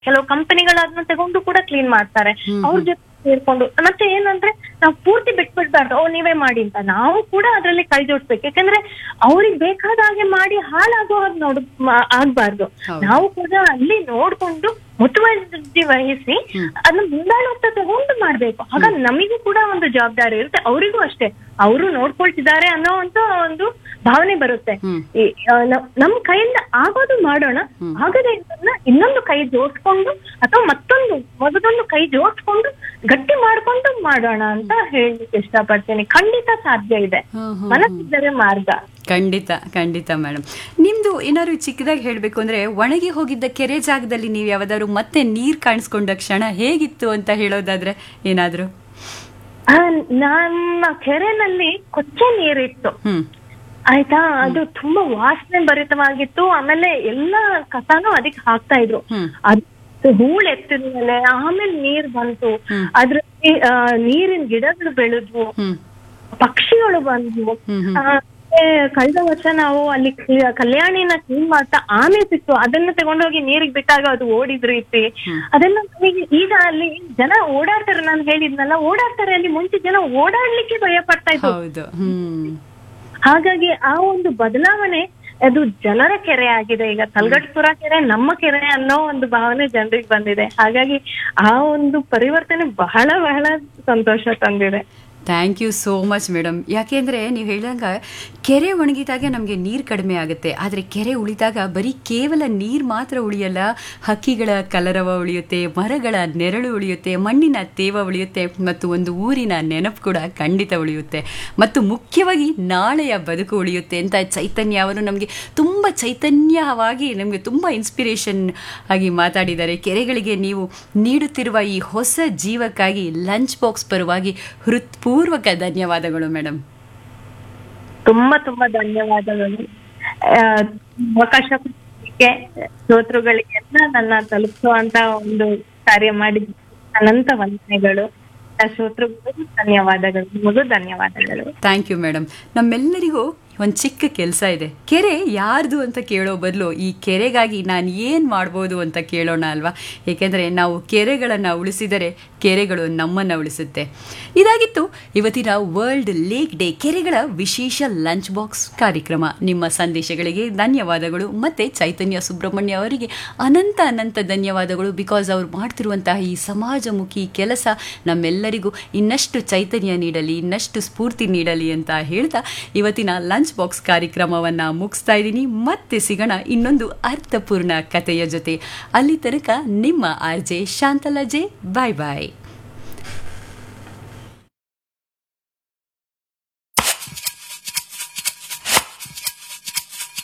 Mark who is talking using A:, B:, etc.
A: ಕೆಲವು ಕಂಪನಿಗಳನ್ನ ತಗೊಂಡು ಕೂಡ ಕ್ಲೀನ್ ಮಾಡ್ತಾರೆ ಅವ್ರ ಜೊತೆ ಸೇರ್ಕೊಂಡು ಮತ್ತೆ ಏನಂದ್ರೆ ನಾವು ಪೂರ್ತಿ ಬಿಟ್ಬಿಡ್ಬಾರ್ದು ಓ ನೀವೇ ಮಾಡಿ ಅಂತ ನಾವು ಕೂಡ ಅದ್ರಲ್ಲಿ ಕೈ ಜೋಡಿಸ್ಬೇಕು ಯಾಕಂದ್ರೆ ಅವ್ರಿಗೆ ಬೇಕಾದ ಹಾಗೆ ಮಾಡಿ ಹಾಳಾಗೋ ಹಾಗೆ ನೋಡ್ ಮ- ಆಗ್ಬಾರ್ದು
B: ಹೌದು.
A: ನಾವು ಕೂಡ ಅಲ್ಲಿ ನೋಡ್ಕೊಂಡು ಮುತುವರ್ಜಿ ವಹಿಸಿ ಅದನ್ನ ಮುಂದಾಳತ್ವ ತಗೊಂಡು ಮಾಡ್ಬೇಕು ಆಗ ನಮಿಗೂ ಕೂಡ ಒಂದು ಜವಾಬ್ದಾರಿ ಇರುತ್ತೆ ಅವರಿಗೂ ಅಷ್ಟೇ ಅವರು ನೋಡ್ಕೊಳ್ತಿದ್ದಾರೆ ಅನ್ನೋ ಅಂತ ಒಂದು ಭಾವನೆ ಬರುತ್ತೆ
B: ಹ್ಮ್.
A: ಈ, ಆ, ನ- ನಮ್ ಕೈಯಿಂದ ಆಗೋದು ಮಾಡೋಣ ಆಗದೆ ಇದ್ದನ್ನ ಇನ್ನೊಂದು ಕೈ ಜೋಡಿಸ್ಕೊಂಡು ಅಥವಾ ಮತ್ತೊಂದು ಮೊದಲೊಂದು ಕೈ ಜೋಡಿಸ್ಕೊಂಡು ಗಟ್ಟಿ ಮಾಡ್ಕೊಂಡು ಮಾಡೋಣ ಅಂತ ಹೇಳಲಿಕ್ಕೆ ಇಷ್ಟಪಡ್ತೀನಿ ಖಂಡಿತ ಸಾಧ್ಯ ಇದೆ
B: ಹ್ಮ್, ಹ್ಮ್,
A: ಮನಸ್ಸಿದ್ದರೆ ಮಾರ್ಗ
B: ಖಂಡಿತ ಖಂಡಿತ ಮೇಡಮ್ ನಿಮ್ದು ಏನಾದ್ರು ಚಿಕ್ಕದಾಗಿ ಹೇಳ್ಬೇಕು ಅಂದ್ರೆ ಒಣಗಿ ಹೋಗಿದ್ದ ಕೆರೆ ಜಾಗದಲ್ಲಿ ನೀವು ಯಾವ್ದಾದ್ರು ಮತ್ತೆ ನೀರ್ ಕಾಣಿಸ್ಕೊಂಡ ಕ್ಷಣ ಹೇಗಿತ್ತು ಅಂತ ಹೇಳೋದಾದ್ರೆ ಏನಾದ್ರು
A: ಆ, ನಮ್ಮ ಕೆರೆನಲ್ಲಿ ಕೊಚ್ಚೆ ನೀರಿತ್ತು
B: ಹ್ಮ್
A: ಆಯ್ತಾ ಅದು ತುಂಬಾ ವಾಸನೆ ಭರಿತವಾಗಿತ್ತು ಆಮೇಲೆ ಎಲ್ಲಾ ಕಸಾನು ಅದಕ್ಕೆ ಹಾಕ್ತಾ ಇದ್ರು
B: ಹ್ಮ್.
A: ಅದು ಹೂಳ್ ಎತ್ತಿದ್ಮೇಲೆ ಆಮೇಲೆ ನೀರ್ ಬಂತು
B: ಹ್ಮ್.
A: ಅದ್ರಲ್ಲಿ ಆ, ನೀರಿನ ಗಿಡಗಳು ಬೆಳೆದ್ವು
B: ಹ್ಮ್
A: ಪಕ್ಷಿಗಳು ಬಂದ್ವು
B: ಹ್ಮ್, ಹ್ಮ್.
A: ಆ, ಮತ್ತೆ ಕಳೆದ ವರ್ಷ ನಾವು ಅಲ್ಲಿ ಕ್ಲಿ- ಕಲ್ಯಾಣಿನ ಕ್ಲೀನ್ ಮಾಡ್ತಾ ಆಮೆ ಸಿಕ್ತು ಅದನ್ನ ತಗೊಂಡೋಗಿ ನೀರಿಗೆ ಬಿಟ್ಟಾಗ ಅದು ಓಡಿದ್ ರೀತಿ ಅದೆಲ್ಲ ನಮಗೆ ಈಗ ಅಲ್ಲಿ ಜನ ಓಡಾಡ್ತಾರೆ ನಾನು ಹೇಳಿದ್ನಲ್ಲ ಓಡಾಡ್ತಾರೆ ಅಲ್ಲಿ ಮುಂಚೆ ಜನ ಓಡಾಡ್ಲಿಕ್ಕೆ ಭಯ ಪಡ್ತಾ ಇದ್ರು
B: ಹೌದು ಹ್ಮ್
A: ಹಾಗಾಗಿ ಆ ಒಂದು ಬದಲಾವಣೆ ಅದು ಜನರ ಕೆರೆ ಆಗಿದೆ ಈಗ ಕಲ್ಗಟ್ಪುರ ಕೆರೆ ನಮ್ಮ ಕೆರೆ ಅನ್ನೋ ಒಂದು ಭಾವನೆ ಜನರಿಗೆ ಬಂದಿದೆ ಹಾಗಾಗಿ ಆ ಒಂದು ಪರಿವರ್ತನೆ ಬಹಳ ಬಹಳ ಸಂತೋಷ ತಂದಿದೆ
B: thank you so much madam ಯಾಕೆಂದರೆ ನೀವು ಹೇಳಿದಂಗ ಕೆರೆ ಒಣಗಿದಾಗ ನಮಗೆ ನೀರು ಕಡಿಮೆ ಆಗುತ್ತೆ ಆದರೆ ಕೆರೆ ಉಳಿದಾಗ ಬರೀ ಕೇವಲ ನೀರು ಮಾತ್ರ ಉಳಿಯಲ್ಲ ಹಕ್ಕಿಗಳ ಕಲರವ ಉಳಿಯುತ್ತೆ ಮರಗಳ ನೆರಳು ಉಳಿಯುತ್ತೆ ಮಣ್ಣಿನ ತೇವ ಉಳಿಯುತ್ತೆ ಮತ್ತು ಒಂದು ಊರಿನ ನೆನಪು ಕೂಡ ಖಂಡಿತ ಉಳಿಯುತ್ತೆ ಮತ್ತು ಮುಖ್ಯವಾಗಿ ನಾಳೆಯ ಬದುಕು ಉಳಿಯುತ್ತೆ ಅಂತ ಚೈತನ್ಯ ಅವರು ನಮಗೆ ತುಂಬ ಚೈತನ್ಯವಾಗಿ ನಮಗೆ ತುಂಬ ಇನ್ಸ್ಪಿರೇಷನ್ ಆಗಿ ಮಾತಾಡಿದ್ದಾರೆ ಕೆರೆಗಳಿಗೆ ನೀವು ನೀಡುತ್ತಿರುವ ಈ ಹೊಸ ಜೀವಕ್ಕಾಗಿ ಲಂಚ್ ಬಾಕ್ಸ್ ಪರವಾಗಿ ಹೃತ್ಪೂರ್ವಕ ಧನ್ಯವಾದಗಳು ಮೇಡಮ್
A: ತುಂಬಾ ತುಂಬಾ ಧನ್ಯವಾದಗಳು ಆ, ಅವಕಾಶ ಕೊಟ್ಟಿದ್ದಕ್ಕೆ ಶ್ರೋತೃಗಳಿಗೆಲ್ಲ ನನ್ನ ತಲುಪಿಸುವಂತ ಒಂದು ಕಾರ್ಯ ಮಾಡಿದ ಅನಂತ ವಂದನೆಗಳು ಆ ಶ್ರೋತೃಗಳಿಗೂ ಧನ್ಯವಾದಗಳು ನಿಮಗೂ ಧನ್ಯವಾದಗಳು
B: ಥ್ಯಾಂಕ್ ಯು ಮೇಡಮ್ ನಮ್ಮೆಲ್ಲರಿಗೂ ಒಂದು ಚಿಕ್ಕ ಕೆಲಸ ಇದೆ ಕೆರೆ ಯಾರ್ದು ಅಂತ ಕೇಳೋ ಬದಲು ಈ ಕೆರೆಗಾಗಿ ನಾನು ಏನು ಮಾಡ್ಬೋದು ಅಂತ ಕೇಳೋಣ ಅಲ್ವಾ ಏಕೆಂದರೆ ನಾವು ಕೆರೆಗಳನ್ನು ಉಳಿಸಿದರೆ ಕೆರೆಗಳು ನಮ್ಮನ್ನು ಉಳಿಸುತ್ತೆ ಇದಾಗಿತ್ತು ಇವತ್ತಿನ ವರ್ಲ್ಡ್ ಲೇಕ್ ಡೇ ಕೆರೆಗಳ ವಿಶೇಷ ಲಂಚ್ ಬಾಕ್ಸ್ ಕಾರ್ಯಕ್ರಮ ನಿಮ್ಮ ಸಂದೇಶಗಳಿಗೆ ಧನ್ಯವಾದಗಳು ಮತ್ತು ಚೈತನ್ಯ ಸುಬ್ರಹ್ಮಣ್ಯ ಅವರಿಗೆ ಅನಂತ ಅನಂತ ಧನ್ಯವಾದಗಳು ಬಿಕಾಸ್ ಅವ್ರು ಮಾಡ್ತಿರುವಂತಹ ಈ ಸಮಾಜಮುಖಿ ಕೆಲಸ ನಮ್ಮೆಲ್ಲರಿಗೂ ಇನ್ನಷ್ಟು ಚೈತನ್ಯ ನೀಡಲಿ ಇನ್ನಷ್ಟು ಸ್ಫೂರ್ತಿ ನೀಡಲಿ ಅಂತ ಹೇಳ್ತಾ ಇವತ್ತಿನ ಲಂಚ್ ಬಾಕ್ಸ್ ಕಾರ್ಯಕ್ರಮವನ್ನು ಮುಗಿಸ್ತಾ ಇದ್ದೀನಿ ಮತ್ತೆ ಸಿಗೋಣ ಇನ್ನೊಂದು ಅರ್ಥಪೂರ್ಣ ಕಥೆಯ ಜೊತೆ ಅಲ್ಲಿ ತನಕ ನಿಮ್ಮ R J Shantala J bye ಬಾಯ್